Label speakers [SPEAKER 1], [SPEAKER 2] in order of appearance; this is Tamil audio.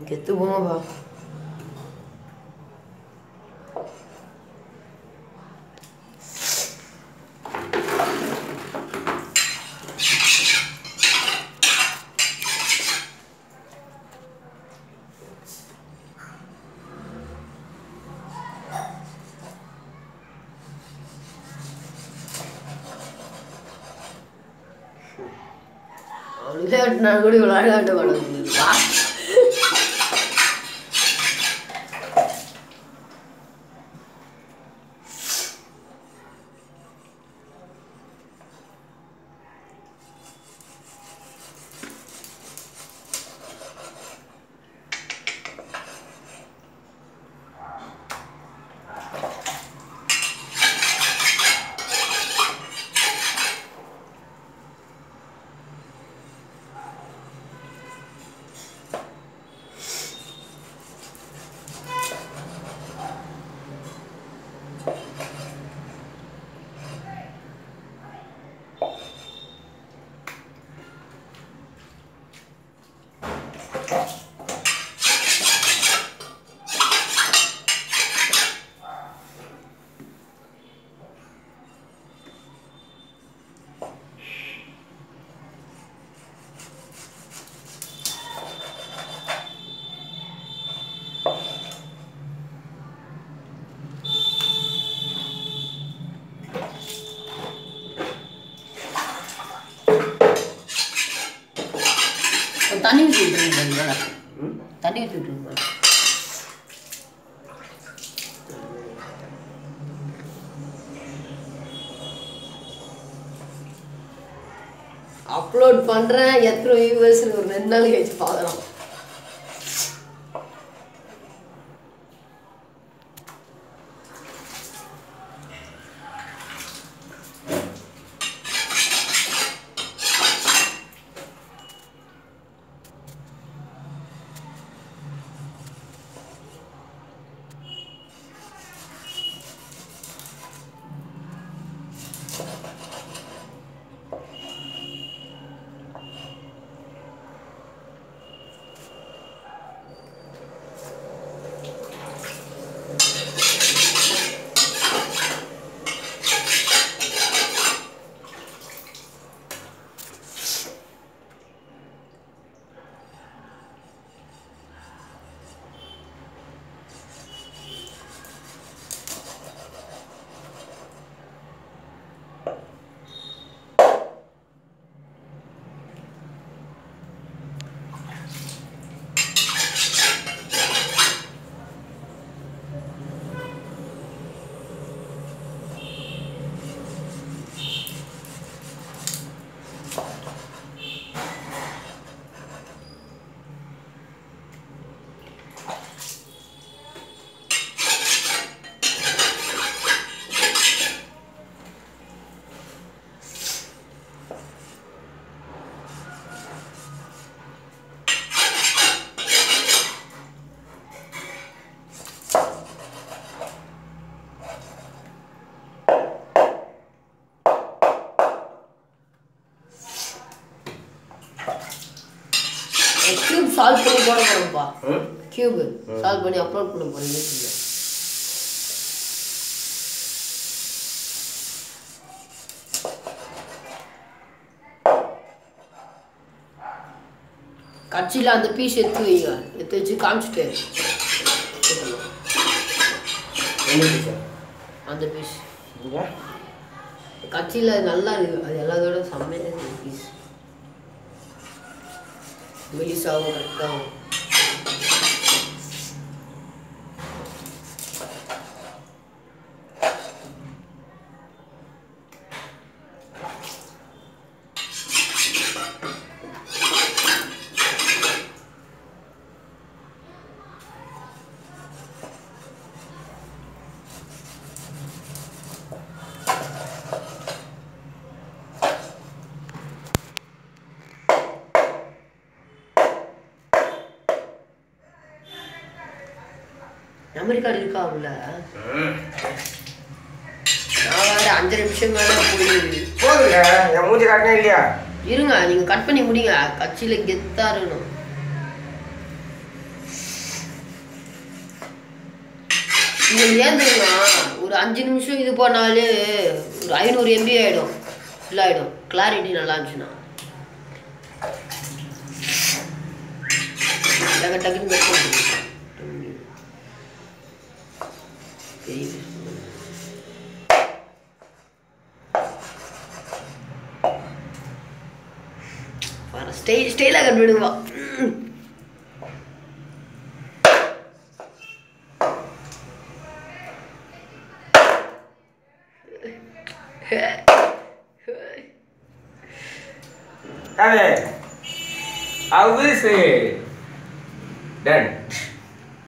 [SPEAKER 1] கெத்து போங்கப்பா விளையாட்டுனா கூட விளையாட்ட மாட்டேங்குதுப்பா ஒரு தண்ணி ஊற்றி விட்டுருங்க தண்ணி ஊற்றி விட்டுருங்க அப்லோட் பண்ணுறேன் எத்தனை வியூவர்ஸ் ஒரு ரெண்டு நாள் கழிச்சு பார்க்கலாம் கியூப் சால்வ் பண்ணி போட போகிறோம்ப்பா
[SPEAKER 2] ம்
[SPEAKER 1] கியூப் சால்வ் பண்ணி அப்லோட் பண்ண போகிறேன் யூடியூப்ல கட்சியில் அந்த பீஸ் எடுத்து வைங்க எடுத்து வச்சு காமிச்சிட்டு
[SPEAKER 2] என்ன டீச்சர்
[SPEAKER 1] அந்த பீஸ்
[SPEAKER 2] இங்கே
[SPEAKER 1] கட்சியில் நல்லா இருக்கு அது எல்லாத்தோட செம்மையாக இருக்கு பீஸ் மெலிசாவும் கரெக்டாகும் மெமரி கார்டு இருக்கா உள்ள
[SPEAKER 2] ம்
[SPEAKER 1] நான் வேற அஞ்சு நிமிஷம் மேலே போயிடுது
[SPEAKER 2] போதுங்க என் மூஞ்சி காட்டினே இல்லையா
[SPEAKER 1] இருங்க நீங்க கட் பண்ணி முடிங்க கட்சியில கெத்தா இருக்கணும் உங்களுக்கு ஏன் தெரியுமா ஒரு அஞ்சு நிமிஷம் இது பண்ணாலே ஒரு ஐநூறு எம்பி ஆகிடும் ஃபுல் ஆகிடும் கிளாரிட்டி நல்லா இருந்துச்சுன்னா டக்கு டக்குன்னு கட் பண்ணிட்டு ஸ்டைல் ஸ்டைலாக கட் பண்ணுவா
[SPEAKER 2] Have it. How is it? Done.